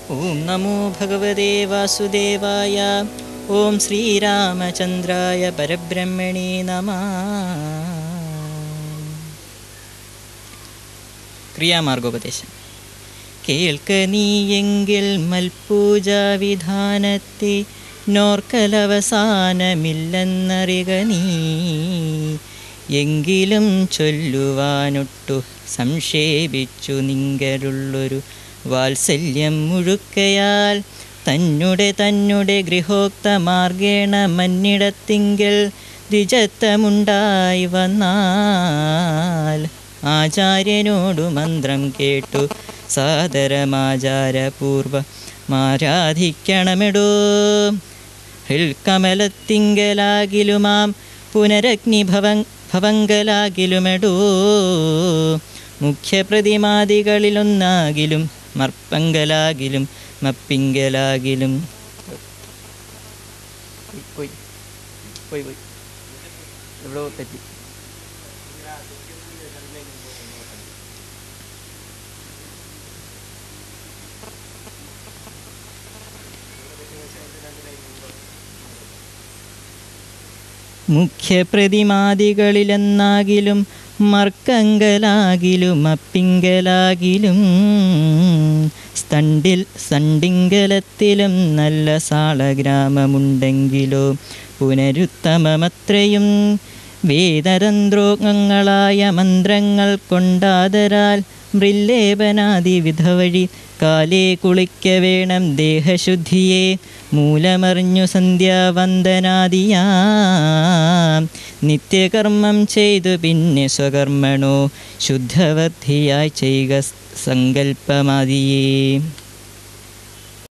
ഓം നമോ ഭഗവതേ വാസുദേവായ ഓം ശ്രീരാമചന്ദ്രായ പരബ്രഹ്മണേ നമ ക്രിയാമാർഗോപദേശം കേൾക്ക നീയെങ്കിൽ മൽപൂജാവിധാനത്തെ നോർക്കലവസാനമില്ലെന്നറിക നീ എങ്കിലും ചൊല്ലുവാനൊട്ടു സംക്ഷേപിച്ചു നിങ്കലുള്ളൊരു വാത്സല്യം മുഴുക്കയാൽ തന്നുടെ തന്നുടെ ഗൃഹോക്ത മാർഗേണ മന്നിടത്തിങ്കൽ ദ്വിജത്വമുണ്ടായി വന്നാൽ ആചാര്യനോടു മന്ത്രം കേട്ടു സാദരമാചാരപൂർവമാരാധിക്കണമെടോ ഹൃൽക്കമലത്തിങ്കലാകിലുമാം പുനരഗ്നി ഭവ ഭവങ്കലാകിലുമെടോ മുഖ്യപ്രതിമാദികളിലൊന്നാകിലും മർപ്പങ്കലാകിലും മപ്പിങ്കലാകിലും പോയി പോയി പോയി എവിടോ തെറ്റി മുഖ്യപ്രതിമാദികളിലെന്നാകിലും മർക്കങ്കലാകിലും അപ്പിങ്കലാകിലും സ്തണ്ടിൽ സണ്ടിങ്കലത്തിലും നല്ല സാളഗ്രാമമുണ്ടെങ്കിലോ പുനരുത്തമമത്രയും വേദരന്ധ്രോഗങ്ങളായ മന്ത്രങ്ങൾ കൊണ്ടാതരാൽ മൃല്ലേപനാദി വിധവഴി കാലേ കുളിക്ക വേണം ദേഹശുദ്ധിയെ മൂലമറിഞ്ഞു സന്ധ്യാവന്ദനാദിയാം നിത്യകർമ്മം ചെയ്തു പിന്നെ സ്വകർമ്മണോ ശുദ്ധവദ്ധിയായി ചെയ്യുക സങ്കല്പമാദിയേ